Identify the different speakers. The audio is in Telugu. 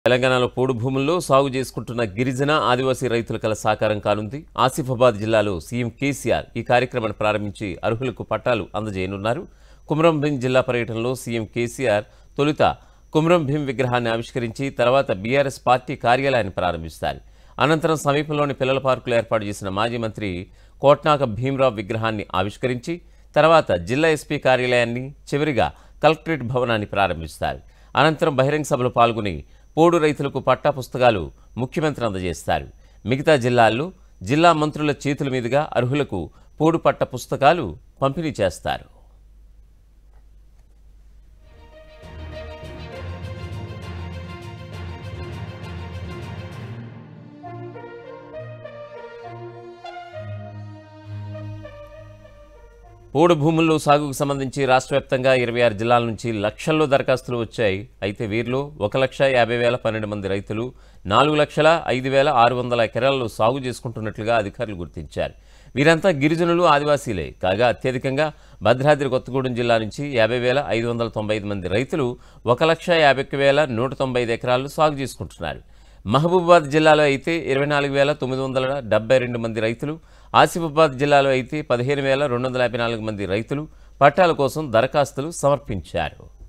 Speaker 1: తెలంగాణలో పోడు భూముల్లో సాగు చేసుకుంటున్న గిరిజన ఆదివాసీ రైతుల కల సాకారం కానుంది ఆసిఫాబాద్ జిల్లాలో సీఎం కేసీఆర్ ఈ కార్యక్రమాన్ని ప్రారంభించి అర్హులకు పట్టాలు అందజేయనున్నారు కుమరం భీం జిల్లా పర్యటనలో సీఎం కేసీఆర్ తొలుత కుమరం భీం విగ్రహాన్ని ఆవిష్కరించి తర్వాత బీఆర్ఎస్ పార్టీ కార్యాలయాన్ని ప్రారంభిస్తారు అనంతరం సమీపంలోని పిల్లల పార్కులో ఏర్పాటు చేసిన మాజీ మంత్రి కోట్నాక భీమరావు విగ్రహాన్ని ఆవిష్కరించి తర్వాత జిల్లా ఎస్పీ కార్యాలయాన్ని చివరిగా కలెక్టరేట్ భవనాన్ని ప్రారంభిస్తారు అనంతరం బహిరంగ సభలో పాల్గొని పోడు రైతులకు పట్టా పుస్తకాలు ముఖ్యమంత్రి అందజేస్తారు మిగతా జిల్లాల్లో జిల్లా మంత్రుల చేతుల మీదుగా అర్హులకు పోడు పట్ట పుస్తకాలు పంపిణీ చేస్తారు పోడు భూముల్లో సాగుకు సంబంధించి రాష్ట్ర వ్యాప్తంగా ఇరవై ఆరు జిల్లాల నుంచి లక్షల్లో దరఖాస్తులు వచ్చాయి అయితే వీరిలో ఒక లక్ష యాభై వేల పన్నెండు మంది రైతులు నాలుగు లక్షల ఐదు వేల ఆరు వందల ఎకరాల్లో సాగు చేసుకుంటున్నట్లుగా అధికారులు గుర్తించారు వీరంతా గిరిజనులు ఆదివాసీలే కాగా అత్యధికంగా భద్రాద్రి కొత్తగూడెం జిల్లా నుంచి యాభై వేల ఐదు వందల తొంభై ఐదు మంది రైతులు ఒక లక్ష యాభై ఒక్క వేల నూట తొంభై ఐదు ఎకరాల్లో సాగు చేసుకుంటున్నారు మహబూబాబాద్ జిల్లాలో అయితే ఇరవై నాలుగు వేల తొమ్మిది వందల డెబ్బై రెండు మంది రైతులు ఆసిఫాబాద్ జిల్లాలో అయితే పదిహేను వేల రెండు వందల యాభై నాలుగు మంది రైతులు పట్టాల కోసం దరఖాస్తులు సమర్పించారు